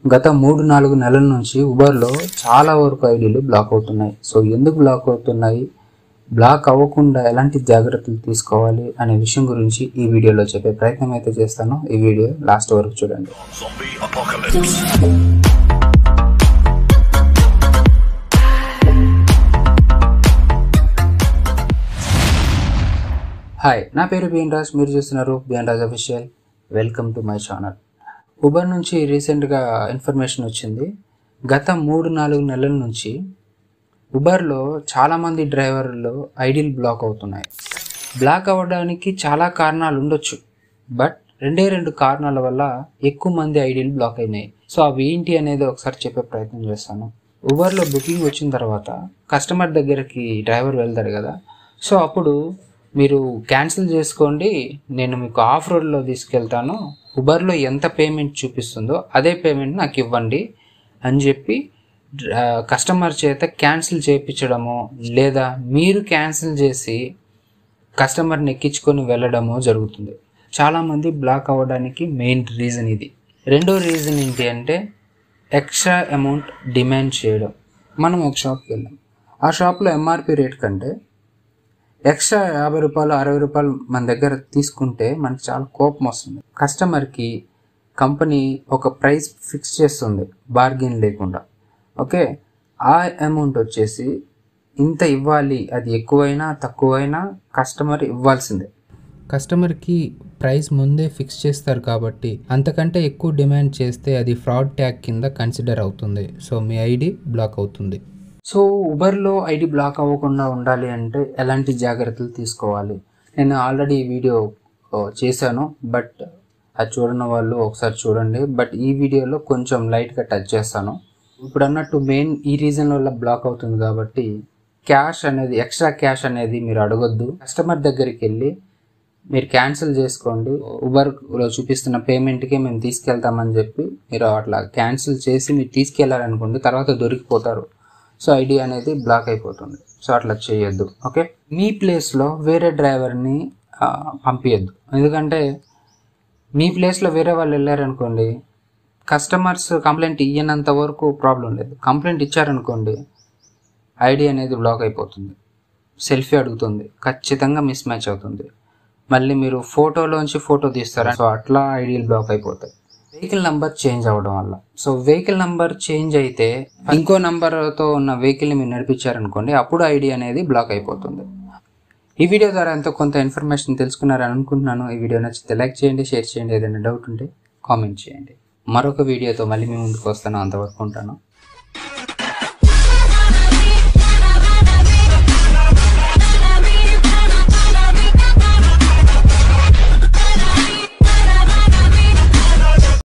గత మూడు నాలుగు నెలల నుంచి ఉబర్లో చాలా వరకు ఐడీలు బ్లాక్ అవుతున్నాయి సో ఎందుకు బ్లాక్ అవుతున్నాయి బ్లాక్ అవ్వకుండా ఎలాంటి జాగ్రత్తలు తీసుకోవాలి అనే విషయం గురించి ఈ వీడియోలో చెప్పే ప్రయత్నం అయితే చేస్తాను ఈ వీడియో లాస్ట్ వరకు చూడండి Zombie apocalypse. హాయ్ నా పేరు బిఎన్ రాజ్ మీరు చూస్తున్నారు BN Raj official welcome to my channel Uber నుంచి రీసెంట్గా ఇన్ఫర్మేషన్ వచ్చింది గత మూడు నాలుగు నెలల నుంచి ఉబర్లో చాలామంది డ్రైవర్లు ఐడీలు బ్లాక్ అవుతున్నాయి బ్లాక్ అవ్వడానికి చాలా కారణాలు ఉండొచ్చు బట్ రెండే రెండు కారణాల వల్ల ఎక్కువ మంది ఐడీలు బ్లాక్ అయినాయి సో అవి ఏంటి అనేది ఒకసారి చెప్పే ప్రయత్నం చేస్తాను ఉబర్లో బుకింగ్ వచ్చిన తర్వాత కస్టమర్ దగ్గరికి డ్రైవర్ వెళ్తాడు కదా సో అప్పుడు మీరు క్యాన్సిల్ చేసుకోండి నేను మీకు ఆఫ్ రోడ్లో తీసుకెళ్తాను ఉబర్లో ఎంత పేమెంట్ చూపిస్తుందో అదే పేమెంట్ నాకు ఇవ్వండి అని చెప్పి ఆ, కస్టమర్ చేత క్యాన్సిల్ చేయించడము లేదా మీరు క్యాన్సిల్ చేసి కస్టమర్ని ఎక్కించుకొని వెళ్ళడము జరుగుతుంది చాలామంది బ్లాక్ అవ్వడానికి మెయిన్ రీజన్ ఇది రెండో రీజన్ ఏంటి అంటే ఎక్స్ట్రా అమౌంట్ డిమాండ్ చేయడం మనం ఒక షాప్కి వెళ్ళాం ఆ షాప్లో ఎంఆర్పి రేట్ కంటే ఎక్స్ట్రా యాభై రూపాయలు అరవై రూపాయలు మన దగ్గర తీసుకుంటే మనకి చాలా కోపం వస్తుంది కస్టమర్కి కంపెనీ ఒక ప్రైస్ ఫిక్స్ చేస్తుంది బార్గెన్ లేకుండా ఓకే ఆ అమౌంట్ వచ్చేసి ఇంత ఇవ్వాలి అది ఎక్కువైనా తక్కువైనా కస్టమర్ ఇవ్వాల్సిందే కస్టమర్కి ప్రైస్ ముందే ఫిక్స్ చేస్తారు కాబట్టి అంతకంటే ఎక్కువ డిమాండ్ చేస్తే అది ఫ్రాడ్ ట్యాగ్ కింద కన్సిడర్ అవుతుంది సో మీ ఐడి బ్లాక్ అవుతుంది సో ఉబర్లో ఐడి బ్లాక్ అవ్వకుండా ఉండాలి అంటే ఎలాంటి జాగ్రత్తలు తీసుకోవాలి నేను ఆల్రెడీ ఈ వీడియో ఓ, చేశాను బట్ అది చూడని వాళ్ళు ఒకసారి చూడండి బట్ ఈ వీడియోలో కొంచెం లైట్గా టచ్ చేస్తాను ఇప్పుడు అన్నట్టు మెయిన్ ఈ రీజన్ వల్ల బ్లాక్ అవుతుంది కాబట్టి క్యాష్ అనేది ఎక్స్ట్రా క్యాష్ అనేది మీరు అడగొద్దు కస్టమర్ దగ్గరికి వెళ్ళి మీరు క్యాన్సిల్ చేసుకోండి ఉబర్లో చూపిస్తున్న పేమెంట్కి మేము తీసుకెళ్తామని చెప్పి మీరు అట్లా క్యాన్సిల్ చేసి మీరు తీసుకెళ్లారనుకోండి తర్వాత దొరికిపోతారు సో ఐడి అనేది బ్లాక్ అయిపోతుంది సో అట్లా చేయొద్దు ఓకే మీ ప్లేస్లో వేరే డ్రైవర్ని పంపించద్దు ఎందుకంటే మీ ప్లేస్లో వేరే వాళ్ళు వెళ్ళారనుకోండి కస్టమర్స్ కంప్లైంట్ ఇయ్యనంత వరకు ప్రాబ్లం లేదు కంప్లైంట్ ఇచ్చారనుకోండి ఐడి అనేది బ్లాక్ అయిపోతుంది సెల్ఫీ అడుగుతుంది ఖచ్చితంగా మిస్ మ్యాచ్ అవుతుంది మళ్ళీ మీరు ఫోటోలోంచి ఫోటో తీస్తారు సో అట్లా ఐడియల్ బ్లాక్ అయిపోతాయి వెహికల్ నంబర్ చేంజ్ అవ్వడం వల్ల సో వెహికల్ నంబర్ చేంజ్ అయితే ఇంకో నంబర్తో ఉన్న వెహికల్ని మీరు నడిపించారనుకోండి అప్పుడు ఐడి అనేది బ్లాక్ అయిపోతుంది ఈ వీడియో ద్వారా ఎంతో కొంత ఇన్ఫర్మేషన్ తెలుసుకున్నారని అనుకుంటున్నాను ఈ వీడియో నచ్చితే లైక్ చేయండి షేర్ చేయండి ఏదైనా డౌట్ ఉంటే కామెంట్ చేయండి మరొక వీడియోతో మళ్ళీ మీ ముందుకు వస్తాను అంతవరకు ఉంటాను